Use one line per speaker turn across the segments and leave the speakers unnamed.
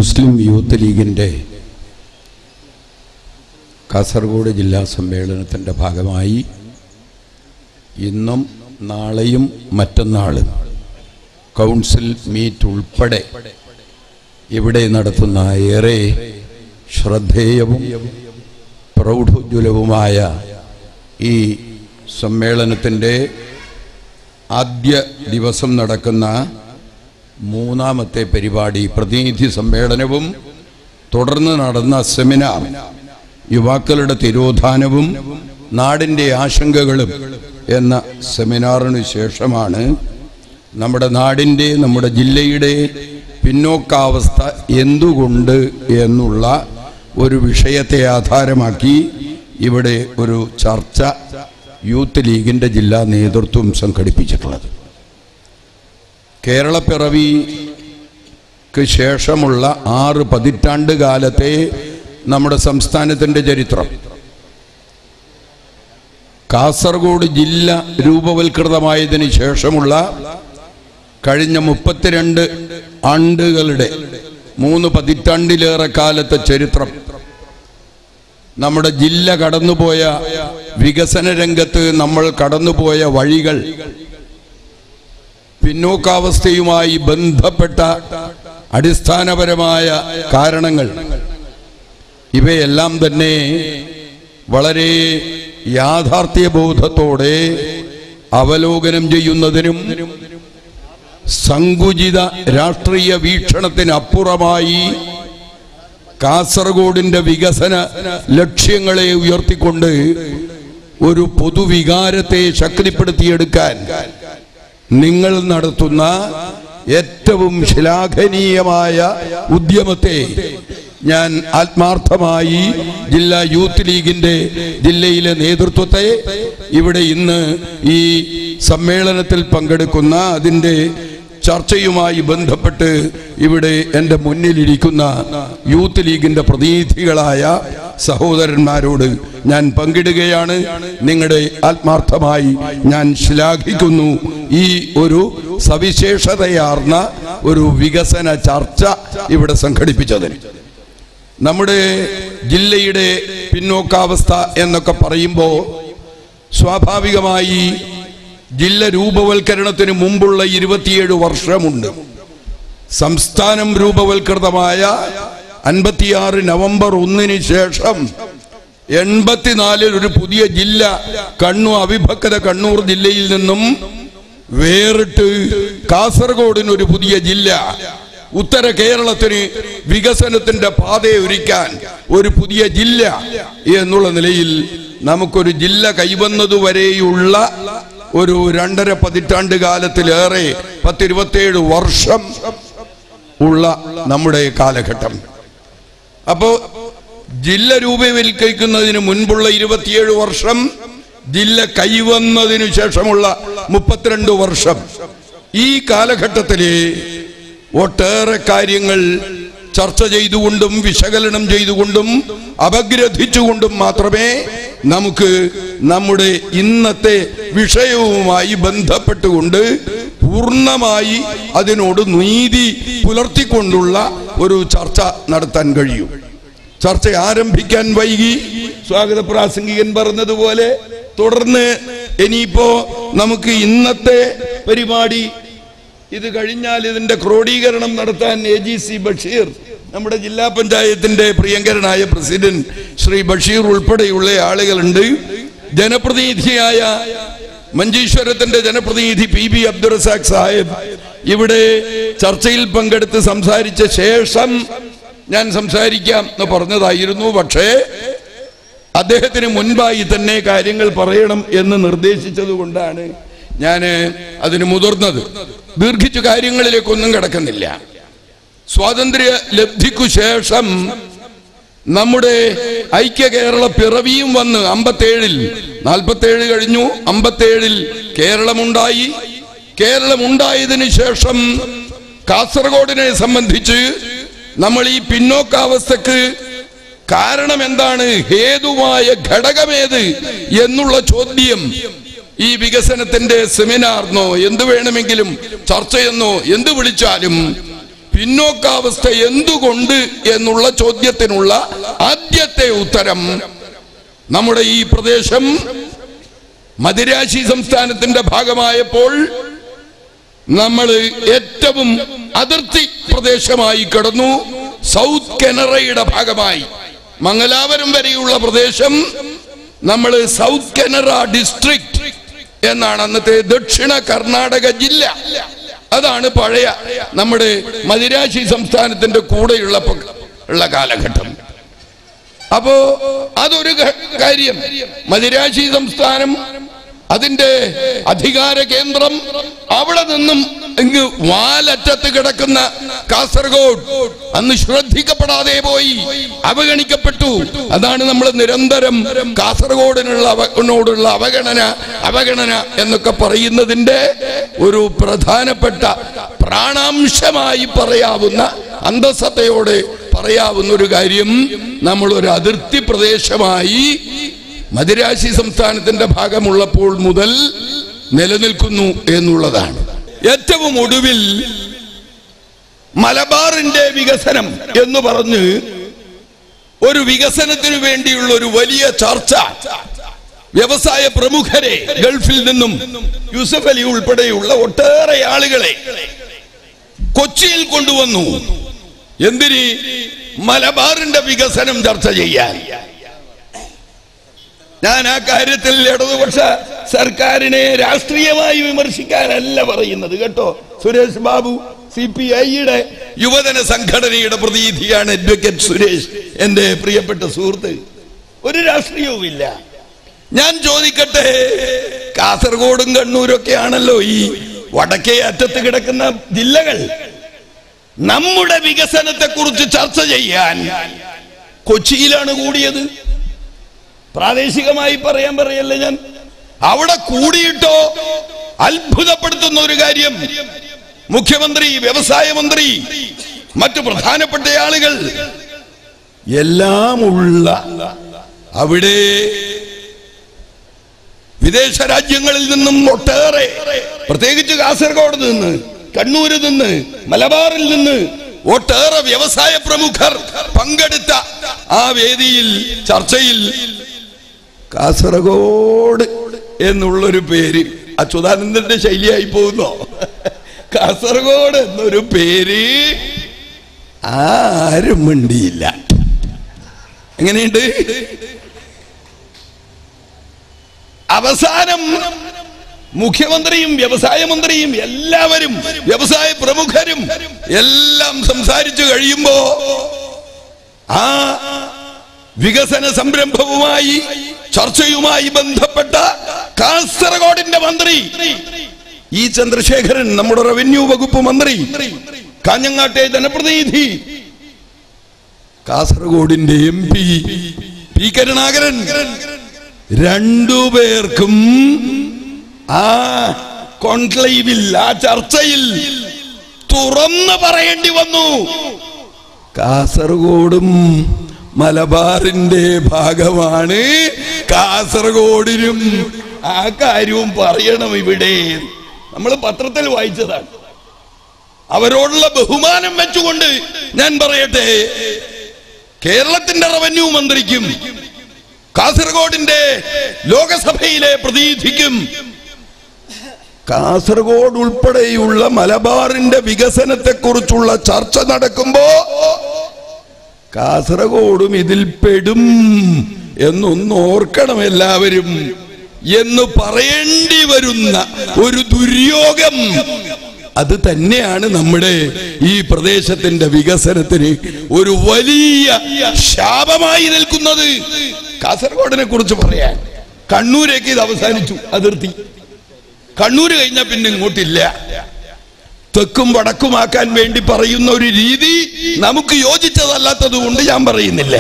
മുസ്ലിം youth ലീഗിൻ്റെ കാസർഗോഡ് ജില്ലാ സമ്മേളനത്തിൻ്റെ ഭാഗമായി ഇന്നും നാളെയും മറ്റന്നാളും കൗൺസിൽ മീറ്റ് ഉൾപ്പെടെ ഇവിടെ നടത്തുന്ന ഏറെ ശ്രദ്ധേയവും പ്രൗഢോജ്വലവുമായ ഈ സമ്മേളനത്തിൻ്റെ ആദ്യ ദിവസം നടക്കുന്ന മൂന്നാമത്തെ പരിപാടി പ്രതിനിധി സമ്മേളനവും തുടർന്ന് നടന്ന സെമിനാർ യുവാക്കളുടെ തിരോധാനവും നാടിൻ്റെ ആശങ്കകളും എന്ന സെമിനാറിന് ശേഷമാണ് നമ്മുടെ നാടിൻ്റെ നമ്മുടെ ജില്ലയുടെ പിന്നോക്കാവസ്ഥ എന്തുകൊണ്ട് എന്നുള്ള ഒരു വിഷയത്തെ ആധാരമാക്കി ഇവിടെ ഒരു ചർച്ച യൂത്ത് ലീഗിൻ്റെ ജില്ലാ നേതൃത്വം സംഘടിപ്പിച്ചിട്ടുള്ളത് കേരളപ്പിറവിക്ക് ശേഷമുള്ള ആറ് പതിറ്റാണ്ട് കാലത്തെ നമ്മുടെ സംസ്ഥാനത്തിൻ്റെ ചരിത്രം കാസർഗോഡ് ജില്ല രൂപവൽകൃതമായതിനു ശേഷമുള്ള കഴിഞ്ഞ മുപ്പത്തിരണ്ട് ആണ്ടുകളുടെ മൂന്ന് പതിറ്റാണ്ടിലേറെ കാലത്തെ ചരിത്രം നമ്മുടെ ജില്ല കടന്നുപോയ വികസന രംഗത്ത് നമ്മൾ കടന്നുപോയ വഴികൾ പിന്നോക്കാവസ്ഥയുമായി ബന്ധപ്പെട്ട അടിസ്ഥാനപരമായ കാരണങ്ങൾ ഇവയെല്ലാം തന്നെ വളരെ യാഥാർത്ഥ്യബോധത്തോടെ അവലോകനം ചെയ്യുന്നതിനും സങ്കുചിത രാഷ്ട്രീയ വീക്ഷണത്തിനപ്പുറമായി കാസർഗോഡിന്റെ വികസന ലക്ഷ്യങ്ങളെ ഉയർത്തിക്കൊണ്ട് ഒരു പൊതുവികാരത്തെ ശക്തിപ്പെടുത്തിയെടുക്കാൻ നിങ്ങൾ നടത്തുന്ന ഏറ്റവും ശ്ലാഘനീയമായ ഉദ്യമത്തെ ഞാൻ ആത്മാർത്ഥമായി ജില്ലാ യൂത്ത് ലീഗിന്റെ ജില്ലയിലെ നേതൃത്വത്തെ ഇവിടെ ഇന്ന് ഈ സമ്മേളനത്തിൽ പങ്കെടുക്കുന്ന അതിൻ്റെ ചർച്ചയുമായി ബന്ധപ്പെട്ട് ഇവിടെ എൻ്റെ മുന്നിലിരിക്കുന്ന യൂത്ത് ലീഗിന്റെ പ്രതിനിധികളായ സഹോദരന്മാരോട് ഞാൻ പങ്കിടുകയാണ് നിങ്ങളുടെ ആത്മാർത്ഥമായി ഞാൻ ശ്ലാഘിക്കുന്നു ഈ ഒരു സവിശേഷതയാർന്ന ഒരു വികസന ചർച്ച ഇവിടെ സംഘടിപ്പിച്ചതിന് നമ്മുടെ ജില്ലയുടെ പിന്നോക്കാവസ്ഥ എന്നൊക്കെ പറയുമ്പോൾ സ്വാഭാവികമായി ജില്ല രൂപവൽക്കരണത്തിന് മുമ്പുള്ള ഇരുപത്തിയേഴ് വർഷമുണ്ട് സംസ്ഥാനം രൂപവൽകൃതമായ അൻപത്തിയാറ് നവംബർ ഒന്നിന് ശേഷം എൺപത്തിനാലിൽ ഒരു പുതിയ ജില്ല കണ്ണൂർ അവിഭക്ത കണ്ണൂർ ജില്ലയിൽ നിന്നും വേറിട്ട് കാസർഗോഡിന് ഒരു പുതിയ ജില്ല ഉത്തര കേരളത്തിന് വികസനത്തിന്റെ പാതയൊരുക്കാൻ ഒരു പുതിയ ജില്ല എന്നുള്ള നിലയിൽ നമുക്കൊരു ജില്ല കൈവന്നതുവരെയുള്ള ഒരു രണ്ടര പതിറ്റാണ്ട് കാലത്തിലേറെ പത്തിരുപത്തേഴ് വർഷം ഉള്ള നമ്മുടെ കാലഘട്ടം അപ്പോ ജില്ല രൂപവൽക്കരിക്കുന്നതിന് മുൻപുള്ള ഇരുപത്തിയേഴ് വർഷം ജില്ല കൈവന്നതിനു ശേഷമുള്ള മുപ്പത്തിരണ്ട് വർഷം ഈ കാലഘട്ടത്തിലെ ഒട്ടേറെ കാര്യങ്ങൾ ചർച്ച ചെയ്തുകൊണ്ടും വിശകലനം ചെയ്തുകൊണ്ടും അപഗ്രഥിച്ചുകൊണ്ടും മാത്രമേ നമുക്ക് നമ്മുടെ ഇന്നത്തെ വിഷയവുമായി ബന്ധപ്പെട്ടുകൊണ്ട് പൂർണ്ണമായി അതിനോട് നീതി പുലർത്തിക്കൊണ്ടുള്ള ഒരു ചർച്ച നടത്താൻ കഴിയും ചർച്ച ആരംഭിക്കാൻ വൈകി സ്വാഗത പ്രാസംഗികൻ പറഞ്ഞതുപോലെ തുടർന്ന് ഇനിയിപ്പോ നമുക്ക് ഇന്നത്തെ പരിപാടി ഇത് കഴിഞ്ഞാൽ ഇതിന്റെ ക്രോഡീകരണം നടത്താൻ എ ജി സി ബഷീർ നമ്മുടെ ജില്ലാ പഞ്ചായത്തിന്റെ പ്രിയങ്കരനായ പ്രസിഡന്റ് ശ്രീ ബഷീർ ഉൾപ്പെടെയുള്ള ആളുകളുണ്ട് ജനപ്രതിനിധിയായ മഞ്ചീശ്വരത്തിന്റെ ജനപ്രതിനിധി പി ബി അബ്ദുറസാഖ് സാഹിബ് ഇവിടെ ചർച്ചയിൽ പങ്കെടുത്ത് സംസാരിച്ച ശേഷം ഞാൻ സംസാരിക്കാം എന്ന് പറഞ്ഞതായിരുന്നു പക്ഷേ അദ്ദേഹത്തിന് മുൻപായി തന്നെ കാര്യങ്ങൾ പറയണം എന്ന് നിർദ്ദേശിച്ചത് കൊണ്ടാണ് ഞാൻ അതിന് മുതിർന്നത് ദീർഘിച്ചു കാര്യങ്ങളിലേക്കൊന്നും കിടക്കുന്നില്ല സ്വാതന്ത്ര്യ ലബ്ധിക്കു ശേഷം നമ്മുടെ ഐക്യ കേരള പിറവിയും വന്ന് അമ്പത്തേഴിൽ നാൽപ്പത്തേഴ് കഴിഞ്ഞു അമ്പത്തേഴിൽ കേരളമുണ്ടായി കേരളമുണ്ടായതിനു ശേഷം കാസർഗോഡിനെ സംബന്ധിച്ച് നമ്മൾ ഈ പിന്നോക്കാവസ്ഥക്ക് കാരണം എന്താണ് ഹേതുവായ ഘടകമേത് എന്നുള്ള ചോദ്യം ഈ വികസനത്തിന്റെ സെമിനാർന്നോ എന്ത് വേണമെങ്കിലും ചർച്ചയെന്നോ എന്ത് വിളിച്ചാലും പിന്നോക്കാവസ്ഥ എന്തുകൊണ്ട് എന്നുള്ള ചോദ്യത്തിനുള്ള ആദ്യത്തെ ഉത്തരം നമ്മുടെ ഈ പ്രദേശം മദിരാശി സംസ്ഥാനത്തിന്റെ ഭാഗമായപ്പോൾ നമ്മൾ ഏറ്റവും അതിർത്തി പ്രദേശമായി കിടന്നു സൗത്ത് കനറയുടെ ഭാഗമായി മംഗലാപുരം വരെയുള്ള പ്രദേശം നമ്മൾ സൗത്ത് കനറ ഡിസ്ട്രിക്ട് എന്നാണ് അന്നത്തെ ദക്ഷിണ കർണാടക ജില്ല അതാണ് പഴയ നമ്മുടെ മദിരാശി സംസ്ഥാനത്തിന്റെ കൂടെയുള്ള പ- ഉള്ള കാലഘട്ടം അപ്പോ അതൊരു ക- കാര്യം മദിരാശി സംസ്ഥാനം അതിന്റെ അധികാര കേന്ദ്രം അവിടെ നിന്നും ഇങ്ങ് വാലറ്റത്ത് കിടക്കുന്ന കാസർഗോഡ് അന്ന് ശ്രദ്ധിക്കപ്പെടാതെ പോയി അവഗണിക്കപ്പെട്ടു അതാണ് നമ്മൾ നിരന്തരം കാസർഗോഡിനുള്ള അവനോടുള്ള അവഗണന അവഗണന എന്നൊക്കെ പറയുന്നതിന്റെ ഒരു പ്രധാനപ്പെട്ട പ്രാണാംശമായി പറയാവുന്ന അന്തസ്സതയോടെ പറയാവുന്ന ഒരു കാര്യം നമ്മൾ ഒരു അതിർത്തി പ്രദേശമായി മദിരാശി സംസ്ഥാനത്തിന്റെ ഭാഗമുള്ളപ്പോൾ മുതൽ നിലനിൽക്കുന്നു എന്നുള്ളതാണ് ഏറ്റവും ഒടുവിൽ മലബാറിന്റെ വികസനം എന്ന് പറഞ്ഞ് ഒരു വികസനത്തിനു വേണ്ടിയുള്ള ഒരു വലിയ ചർച്ച വ്യവസായ പ്രമുഖരെ ഗൾഫിൽ നിന്നും യൂസഫ് അലി ഉൾപ്പെടെയുള്ള ഒട്ടേറെ ആളുകളെ കൊച്ചിയിൽ കൊണ്ടുവന്നു എന്തിന് മലബാറിന്റെ വികസനം ചർച്ച ചെയ്യാൻ ഞാൻ ആ കാര്യത്തിൽ ഇടതുപക്ഷ സർക്കാരിനെ രാഷ്ട്രീയമായി വിമർശിക്കാനല്ല പറയുന്നത് കേട്ടോ സുരേഷ് ബാബു സി പി ഐയുടെ യുവജന സംഘടനയുടെ പ്രതിനിധിയാണ് അഡ്വക്കേറ്റ് സുരേഷ് എന്റെ പ്രിയപ്പെട്ട സുഹൃത്ത് ഒരു രാഷ്ട്രീയവുമില്ല ഞാൻ ചോദിക്കട്ടെ കാസർഗോഡും കണ്ണൂരൊക്കെ ആണല്ലോ ഈ വടക്കേ അറ്റത്ത് കിടക്കുന്ന ജില്ലകൾ നമ്മുടെ വികസനത്തെ കുറിച്ച് ചർച്ച ചെയ്യാൻ കൊച്ചിയിലാണ് കൂടിയത് പ്രാദേശികമായി പറയാൻ പറയല്ലേ ഞാൻ അവിടെ കൂടിയിട്ടോ അത്ഭുതപ്പെടുത്തുന്ന ഒരു കാര്യം മുഖ്യമന്ത്രി വ്യവസായ മന്ത്രി മറ്റു പ്രധാനപ്പെട്ട ആളുകൾ എല്ലാം ഉള്ള അവിടെ വിദേശ രാജ്യങ്ങളിൽ നിന്നും ഒട്ടേറെ പ്രത്യേകിച്ച് കാസർഗോഡ് നിന്ന് കണ്ണൂരിൽ നിന്ന് മലബാറിൽ നിന്ന് ഒട്ടേറെ വ്യവസായ പ്രമുഖർ പങ്കെടുത്ത ആ വേദിയിൽ ചർച്ചയിൽ കാസർഗോഡ് എന്നുള്ളൊരു പേര് അച്യുതാനന്ദന്റെ ശൈലിയായി പോകുന്നോ കാസർഗോഡ് എന്നൊരു പേര് ആരും മിണ്ടിയില്ല എങ്ങനെയുണ്ട് അവസാനം മുഖ്യമന്ത്രിയും വ്യവസായ മന്ത്രിയും എല്ലാവരും വ്യവസായ പ്രമുഖരും എല്ലാം സംസാരിച്ചു കഴിയുമ്പോ ആ വികസന സംരംഭവുമായി ചർച്ചയുമായി ബന്ധപ്പെട്ട കാസർഗോഡിന്റെ മന്ത്രി ഇ ചന്ദ്രശേഖരൻ നമ്മുടെ റവന്യൂ വകുപ്പ് മന്ത്രി കാഞ്ഞങ്ങാട്ടെ ജനപ്രതിനിധി കാസർഗോഡിന്റെ എം പി പി കരുണാകരൻ രണ്ടുപേർക്കും ആ കോൺക്ലേവിൽ ആ ചർച്ചയിൽ തുറന്നു പറയേണ്ടി വന്നു കാസർഗോഡും മലബാറിന്റെ ഭാഗമാണ് കാസർഗോഡിനും ആ കാര്യവും പറയണം ഇവിടെ നമ്മൾ പത്രത്തിൽ വായിച്ചതാണ് അവരോടുള്ള ബഹുമാനം വെച്ചുകൊണ്ട് ഞാൻ പറയട്ടെ കേരളത്തിന്റെ റവന്യൂ മന്ത്രിക്കും കാസർഗോഡിന്റെ ലോകസഭയിലെ പ്രതിനിധിക്കും കാസർഗോഡ് ഉൾപ്പെടെയുള്ള മലബാറിന്റെ വികസനത്തെ കുറിച്ചുള്ള ചർച്ച നടക്കുമ്പോ കാസർഗോഡും ഇതിൽ പെടും എന്നൊന്ന് ഓർക്കണം എല്ലാവരും എന്ന് പറയേണ്ടി വരുന്ന ഒരു ദുര്യോഗം അത് തന്നെയാണ് നമ്മുടെ ഈ പ്രദേശത്തിന്റെ വികസനത്തിന് ഒരു വലിയ ശാപമായി നിൽക്കുന്നത് കാസർഗോഡിനെ കുറിച്ച് പറയാൻ കണ്ണൂരേക്ക് ഇത് അവസാനിച്ചു അതിർത്തി കണ്ണൂര് കഴിഞ്ഞാൽ പിന്നെ ഇങ്ങോട്ടില്ല തെക്കും വടക്കുമാക്കാൻ വേണ്ടി പറയുന്ന ഒരു രീതി നമുക്ക് യോജിച്ചതല്ലാത്തത് കൊണ്ട് ഞാൻ പറയുന്നില്ല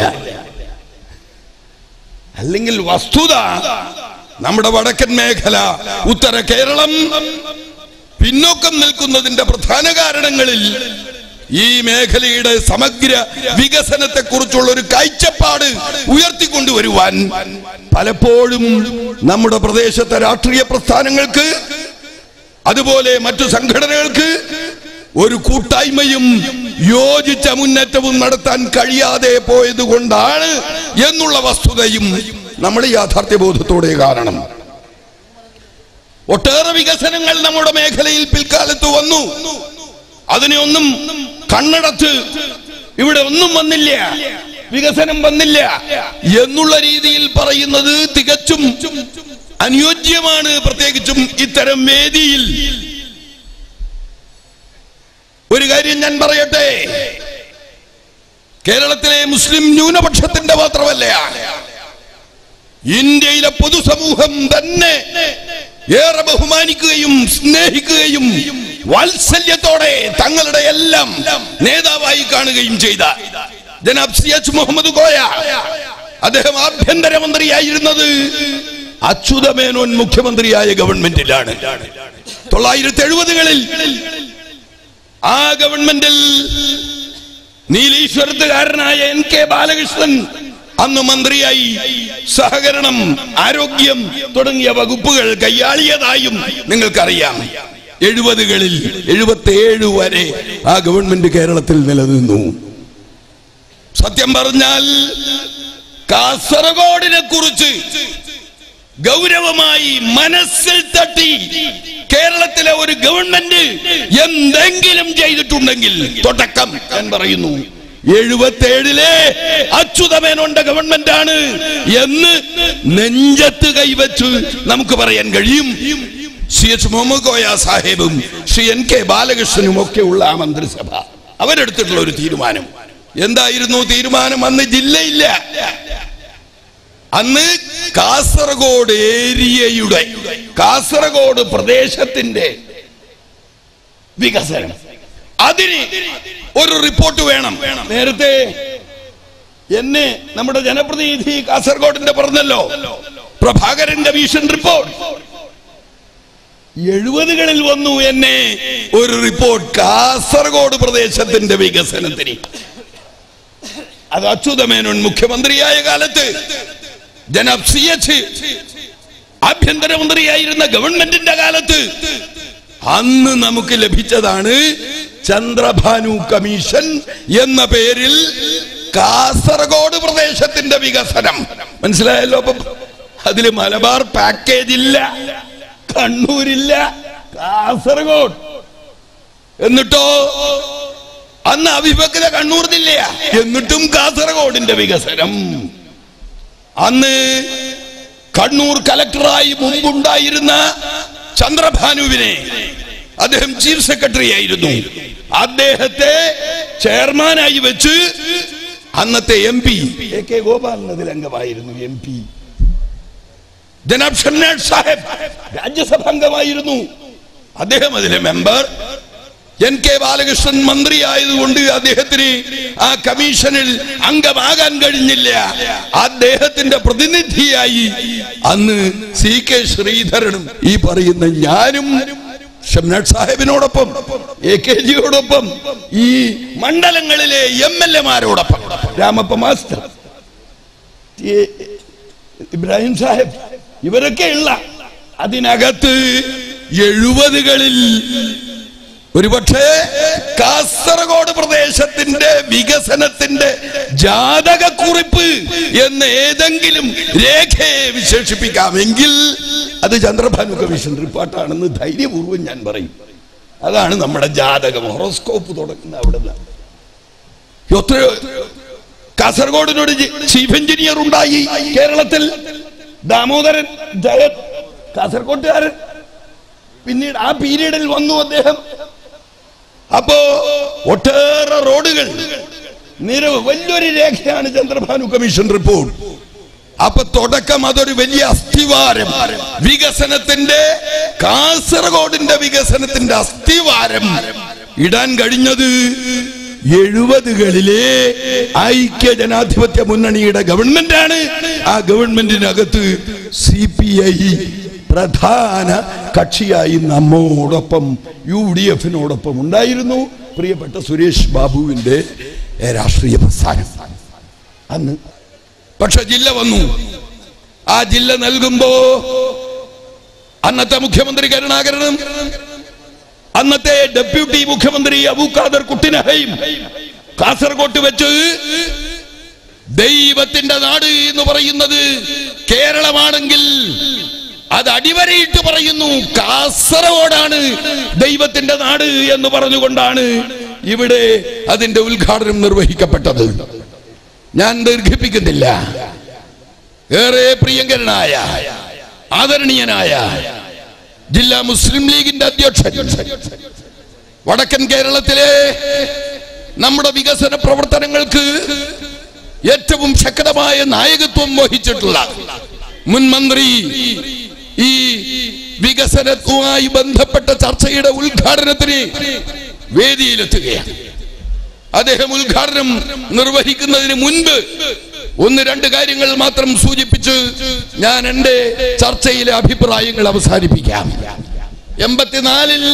അല്ലെങ്കിൽ വസ്തുത നമ്മുടെ വടക്കൻ മേഖല ഉത്തര കേരളം പിന്നോക്കം നിൽക്കുന്നതിന്റെ പ്രധാന കാരണങ്ങളിൽ ഈ മേഖലയുടെ സമഗ്ര വികസനത്തെ കുറിച്ചുള്ള ഒരു കാഴ്ചപ്പാട് ഉയർത്തിക്കൊണ്ടുവരുവാൻ പലപ്പോഴും നമ്മുടെ പ്രദേശത്തെ രാഷ്ട്രീയ പ്രസ്ഥാനങ്ങൾക്ക് അതുപോലെ മറ്റു സംഘടനകൾക്ക് ഒരു കൂട്ടായ്മയും യോജിച്ച മുന്നേറ്റവും നടത്താൻ കഴിയാതെ പോയത് കൊണ്ടാണ് എന്നുള്ള വസ്തുതയും നമ്മൾ യാഥാർത്ഥ്യബോധത്തോടെ കാരണം ഒട്ടേറെ വികസനങ്ങൾ നമ്മുടെ മേഖലയിൽ പിൽക്കാലത്ത് വന്നു അതിനെ ഒന്നും കണ്ണടച്ച് ഇവിടെ ഒന്നും വന്നില്ല വികസനം വന്നില്ല എന്നുള്ള രീതിയിൽ പറയുന്നത് തികച്ചും അനുയോജ്യമാണ് പ്രത്യേകിച്ചും ഇത്തരം വേദിയിൽ ഒരു കാര്യം ഞാൻ പറയട്ടെ കേരളത്തിലെ മുസ്ലിം ന്യൂനപക്ഷത്തിന്റെ മാത്രമല്ല ഇന്ത്യയിലെ പൊതുസമൂഹം തന്നെ ഏറെ ബഹുമാനിക്കുകയും സ്നേഹിക്കുകയും വാത്സല്യത്തോടെ തങ്ങളുടെ എല്ലാം നേതാവായി കാണുകയും ചെയ്ത ജനാബ് സി എച്ച് മുഹമ്മദ് കോയ അദ്ദേഹം ആഭ്യന്തരമന്ത്രിയായിരുന്നത് അച്യുതമേനോൻ മുഖ്യമന്ത്രിയായ ഗവൺമെന്റിലാണ് തൊള്ളായിരത്തി എഴുപതുകളിൽ ആ ഗവൺമെന്റിൽ നീലീശ്വരത്തുകാരനായ എൻ കെ ബാലകൃഷ്ണൻ അന്ന് മന്ത്രിയായി സഹകരണം ആരോഗ്യം തുടങ്ങിയ വകുപ്പുകൾ കൈയാളിയതായും നിങ്ങൾക്കറിയാം എഴുപതുകളിൽ എഴുപത്തിയേഴ് വരെ ആ ഗവൺമെന്റ് കേരളത്തിൽ നിലനിന്നു സത്യം പറഞ്ഞാൽ കാസർഗോഡിനെ കുറിച്ച് ഗൗരവമായി മനസ്സിൽ തട്ടി കേരളത്തിലെ ഒരു ഗവൺമെന്റ് എന്തെങ്കിലും ചെയ്തിട്ടുണ്ടെങ്കിൽ തുടക്കം ഞാൻ പറയുന്നു എഴുപത്തേഴിലെ അച്യുതമേനോണ്ട ഗവൺമെന്റ് ആണ് എന്ന് നെഞ്ചത്ത് കൈവച്ച് നമുക്ക് പറയാൻ കഴിയും സി എച്ച് മുഹമ്മദ് കോയ സാഹിബും ശ്രീ എൻ കെ ബാലകൃഷ്ണനും ഒക്കെ ഉള്ള ആ മന്ത്രിസഭ അവരെടുത്തിട്ടുള്ള ഒരു തീരുമാനം എന്തായിരുന്നു തീരുമാനം അന്ന് ജില്ലയില്ല അന്ന് കാസർഗോഡ് ഏരിയയുടെ കാസർഗോഡ് പ്രദേശത്തിന്റെ വികസനം അതിന് ഒരു റിപ്പോർട്ട് വേണം നേരത്തെ എന്നെ നമ്മുടെ ജനപ്രതിനിധി കാസർഗോഡിന്റെ പറഞ്ഞല്ലോ പ്രഭാകരന്റെ ഭീഷൺ റിപ്പോർട്ട് എഴുപതുകളിൽ വന്നു എന്നെ ഒരു റിപ്പോർട്ട് കാസർഗോഡ് പ്രദേശത്തിന്റെ വികസനത്തിന് അത് അച്യുതമേനോൻ മുഖ്യമന്ത്രിയായ കാലത്ത് ജനാബ് സി എച്ച് ആഭ്യന്തരമന്ത്രിയായിരുന്ന ഗവൺമെന്റിന്റെ കാലത്ത് അന്ന് നമുക്ക് ലഭിച്ചതാണ് ചന്ദ്രഭാനു കമ്മീഷൻ എന്ന പേരിൽ കാസർഗോഡ് പ്രദേശത്തിന്റെ വികസനം മനസ്സിലായല്ലോ അപ്പം അതില് മലബാർ പാക്കേജ് ഇല്ല കണ്ണൂരില്ല കാസർഗോഡ് എന്നിട്ടോ അന്ന് അവിഭക്ത കണ്ണൂർ ജില്ലയാ എന്നിട്ടും കാസർഗോഡിന്റെ വികസനം അന്ന് കണ്ണൂർ കലക്ടറായി മുമ്പുണ്ടായിരുന്ന ചന്ദ്രഭാനുവിനെ അദ്ദേഹം ചീഫ് സെക്രട്ടറി ആയിരുന്നു അദ്ദേഹത്തെ ചെയർമാനായി വെച്ച് അന്നത്തെ M P A K Gopalan അതിൽ അംഗമായിരുന്നു എം പി ജനാബ് ഷന്നാഡ് സാഹിബ് രാജ്യസഭ അംഗമായിരുന്നു അദ്ദേഹം അതിലെ മെമ്പർ എൻ കെ ബാലകൃഷ്ണൻ മന്ത്രിയായതുകൊണ്ട് അദ്ദേഹത്തിന് ആ കമ്മീഷനിൽ അംഗമാകാൻ കഴിഞ്ഞില്ല അദ്ദേഹത്തിന്റെ പ്രതിനിധിയായി അന്ന് സി കെ ശ്രീധരനും ഈ പറയുന്ന ഞാനും ഷംനാഥ് സാഹിബിനോടൊപ്പം എ കെ ജിയോടൊപ്പം ഈ മണ്ഡലങ്ങളിലെ എം എൽ എമാരോടൊപ്പം രാമപ്പ മാസ്റ്റർ ടി. ഇബ്രാഹിം സാഹിബ് ഇവരൊക്കെ ഉള്ള അതിനകത്ത് എഴുപതുകളിൽ ഒരുപക്ഷെ കാസർഗോഡ് പ്രദേശത്തിന്റെ വികസനത്തിന്റെ ജാതകക്കുറിപ്പ് എന്ന് ഏതെങ്കിലും രേഖയെ വിശേഷിപ്പിക്കാമെങ്കിൽ അത് ചന്ദ്രഭാനു കമ്മീഷൻ റിപ്പോർട്ടാണെന്ന് ധൈര്യപൂർവ്വം ഞാൻ പറയും അതാണ് നമ്മുടെ ജാതകം ഹൊറോസ്കോപ്പ് തുടങ്ങുന്ന അവിടെ നിന്ന് എത്രയോ കാസർഗോഡിനൊരു ചീഫ് എഞ്ചിനീയർ ഉണ്ടായി കേരളത്തിൽ ദാമോദരൻ ജയൻ കാസർഗോട്ടുകാരൻ പിന്നീട് ആ പീരീഡിൽ വന്നു അദ്ദേഹം അപ്പോ ഒട്ടേറെ റോഡുകൾ നിരവ് വലിയൊരു രേഖയാണ് ചന്ദ്രഭാനു കമ്മീഷൻ റിപ്പോർട്ട് അപ്പൊ തുടക്കം അതൊരു വലിയ അസ്ഥിവാരം വികസനത്തിന്റെ കാസർഗോഡിന്റെ വികസനത്തിന്റെ അസ്ഥിവാരം ഇടാൻ കഴിഞ്ഞത് എഴുപതുകളിലെ ഐക്യ ജനാധിപത്യ മുന്നണിയുടെ ഗവൺമെന്റാണ് ആ ഗവൺമെന്റിനകത്ത് സി പി ഐ പ്രധാന കക്ഷിയായി നമ്മോടൊപ്പം യു ഡി എഫിനോടൊപ്പം ഉണ്ടായിരുന്നു പ്രിയപ്പെട്ട സുരേഷ് ബാബുവിന്റെ ഏ, രാഷ്ട്രീയ പ്രസ്ഥാനം അന്ന് പക്ഷെ ജില്ല വന്നു ആ ജില്ല നൽകുമ്പോ അന്നത്തെ മുഖ്യമന്ത്രി കരുണാകരനും അന്നത്തെ ഡെപ്യൂട്ടി മുഖ്യമന്ത്രി അബൂഖാദർ കുട്ടിനഹയും കാസർഗോട്ട് വെച്ച് ദൈവത്തിന്റെ നാട് എന്ന് പറയുന്നത് കേരളമാണെങ്കിൽ അത് അടിവരയിട്ട് പറയുന്നു കാസർഗോഡാണ് ദൈവത്തിന്റെ നാട് എന്ന് പറഞ്ഞുകൊണ്ടാണ് ഇവിടെ അതിന്റെ ഉദ്ഘാടനം നിർവഹിക്കപ്പെട്ടത് ഞാൻ ദീർഘിപ്പിക്കുന്നില്ല ഏറെ പ്രിയങ്കരനായ ആദരണീയനായ ജില്ലാ മുസ്ലിം ലീഗിന്റെ അധ്യക്ഷൻ വടക്കൻ കേരളത്തിലെ നമ്മുടെ വികസന പ്രവർത്തനങ്ങൾക്ക് ഏറ്റവും ശക്തമായ നായകത്വം വഹിച്ചിട്ടുള്ള മുൻ മന്ത്രി ഈ വികസനവുമായി ബന്ധപ്പെട്ട ചർച്ചയുടെ ഉദ്ഘാടനത്തിന് വേദിയിലെത്തുകയാണ് അദ്ദേഹം ഉദ്ഘാടനം നിർവഹിക്കുന്നതിന് മുൻപ് ഒന്ന് രണ്ട് കാര്യങ്ങൾ മാത്രം സൂചിപ്പിച്ച് ഞാൻ എന്റെ ചർച്ചയിലെ അഭിപ്രായങ്ങൾ അവസാനിപ്പിക്കാം എൺപത്തിനാലിൽ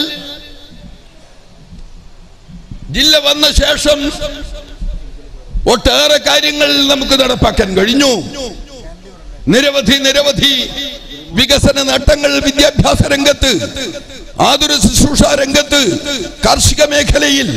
ജില്ല വന്ന ശേഷം ഒട്ടേറെ കാര്യങ്ങൾ നമുക്ക് നടപ്പാക്കാൻ കഴിഞ്ഞു നിരവധി നിരവധി വികസന നേട്ടങ്ങൾ വിദ്യാഭ്യാസ രംഗത്ത് ആതുര ശുശ്രൂഷ രംഗത്ത് കാർഷിക മേഖലയിൽ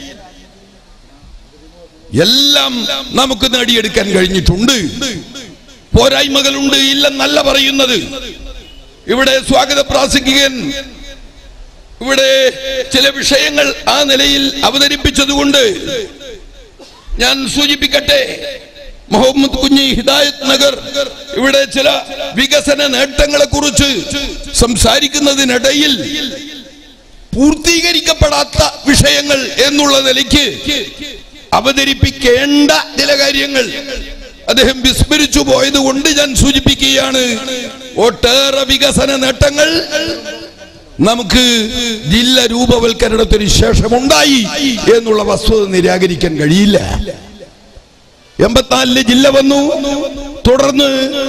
എല്ലാം നമുക്ക് നേടിയെടുക്കാൻ കഴിഞ്ഞിട്ടുണ്ട് പോരായ്മകളുണ്ട് ഇല്ലെന്നല്ല പറയുന്നത് ഇവിടെ സ്വാഗത പ്രാസംഗികൻ ഇവിടെ ചില വിഷയങ്ങൾ ആ നിലയിൽ അവതരിപ്പിച്ചതുകൊണ്ട് ഞാൻ സൂചിപ്പിക്കട്ടെ മുഹമ്മദ് കുഞ്ഞി ഹിദായത്ത് നഗർ ഇവിടെ ചില വികസന നേട്ടങ്ങളെ കുറിച്ച് സംസാരിക്കുന്നതിനിടയിൽ പൂർത്തീകരിക്കപ്പെടാത്ത വിഷയങ്ങൾ എന്നുള്ള നിലയ്ക്ക് അവതരിപ്പിക്കേണ്ട ചില കാര്യങ്ങൾ അദ്ദേഹം വിസ്മരിച്ചു പോയത് കൊണ്ട് ഞാൻ സൂചിപ്പിക്കുകയാണ് ഒട്ടേറെ വികസന നേട്ടങ്ങൾ നമുക്ക് ജില്ല രൂപവൽക്കരണത്തിന് ശേഷമുണ്ടായി എന്നുള്ള വസ്തുത നിരാകരിക്കാൻ കഴിയില്ല എൺപത്തിനാലില് ജില്ല വന്നു തുടർന്ന്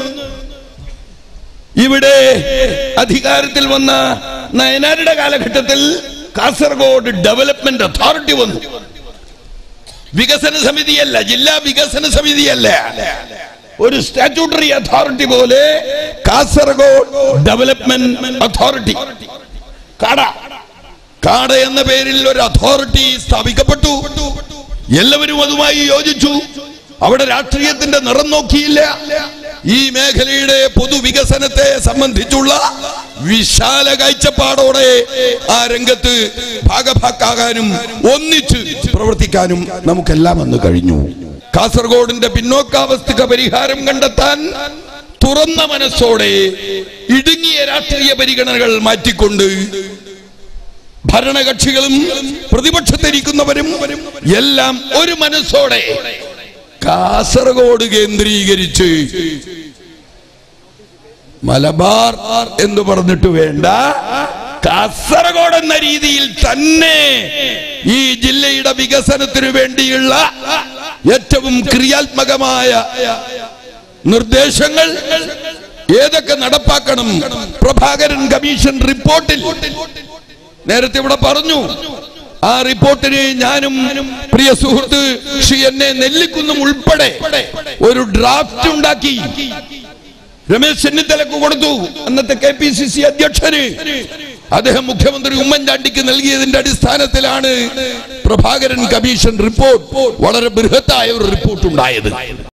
ഇവിടെ അധികാരത്തിൽ വന്ന നയനാരുടെ കാലഘട്ടത്തിൽ കാസർഗോഡ് ഡെവലപ്മെന്റ് അതോറിറ്റി വന്നു വികസന സമിതിയല്ല ജില്ലാ വികസന സമിതിയല്ല ഒരു സ്റ്റാറ്റ്യൂട്ടറി അതോറിറ്റി പോലെ കാസർഗോഡ് ഡെവലപ്മെന്റ് അതോറിറ്റി കാട കാട എന്ന പേരിൽ ഒരു അതോറിറ്റി സ്ഥാപിക്കപ്പെട്ടു എല്ലാവരും അതുമായി യോജിച്ചു അവിടെ രാഷ്ട്രീയത്തിന്റെ നിറം നോക്കിയില്ല ഈ മേഖലയുടെ പൊതുവികസനത്തെ സംബന്ധിച്ചുള്ള വിശാല കാഴ്ചപ്പാടോടെ ആ രംഗത്ത് ഭാഗഭാക്കാകാനും ഒന്നിച്ച് പ്രവർത്തിക്കാനും നമുക്കെല്ലാം അന്ന് കഴിഞ്ഞു കാസർഗോഡിന്റെ പിന്നോക്കാവസ്ഥക്ക് പരിഹാരം കണ്ടെത്താൻ തുറന്ന മനസ്സോടെ ഇടുങ്ങിയ രാഷ്ട്രീയ പരിഗണനകൾ മാറ്റിക്കൊണ്ട് ഭരണകക്ഷികളും പ്രതിപക്ഷത്തിരിക്കുന്നവരും എല്ലാം ഒരു മനസ്സോടെ കാസർഗോഡ് കേന്ദ്രീകരിച്ച് മലബാർ എന്ന് പറഞ്ഞിട്ട് വേണ്ട കാസർഗോഡ് എന്ന രീതിയിൽ തന്നെ ഈ ജില്ലയുടെ വികസനത്തിനു വേണ്ടിയുള്ള ഏറ്റവും ക്രിയാത്മകമായ നിർദ്ദേശങ്ങൾ ഏതൊക്കെ നടപ്പാക്കണം പ്രഭാകരൻ കമ്മീഷൻ റിപ്പോർട്ടിൽ നേരത്തെ ഇവിടെ പറഞ്ഞു ആ റിപ്പോർട്ടിന് ഞാനും പ്രിയ സുഹൃത്ത് ശ്രീ എന്നെ നെല്ലിക്കുന്നും ഉൾപ്പെടെ ഒരു ഡ്രാഫ്റ്റ് ഉണ്ടാക്കി രമേശ് ചെന്നിത്തലക്ക് കൊടുത്തു അന്നത്തെ കെ പി സി സി അധ്യക്ഷന് അദ്ദേഹം മുഖ്യമന്ത്രി ഉമ്മൻചാണ്ടിക്ക് നൽകിയതിന്റെ അടിസ്ഥാനത്തിലാണ് പ്രഭാകരൻ കമ്മീഷൻ റിപ്പോർട്ട് വളരെ ബൃഹത്തായ ഒരു റിപ്പോർട്ട് ഉണ്ടായത്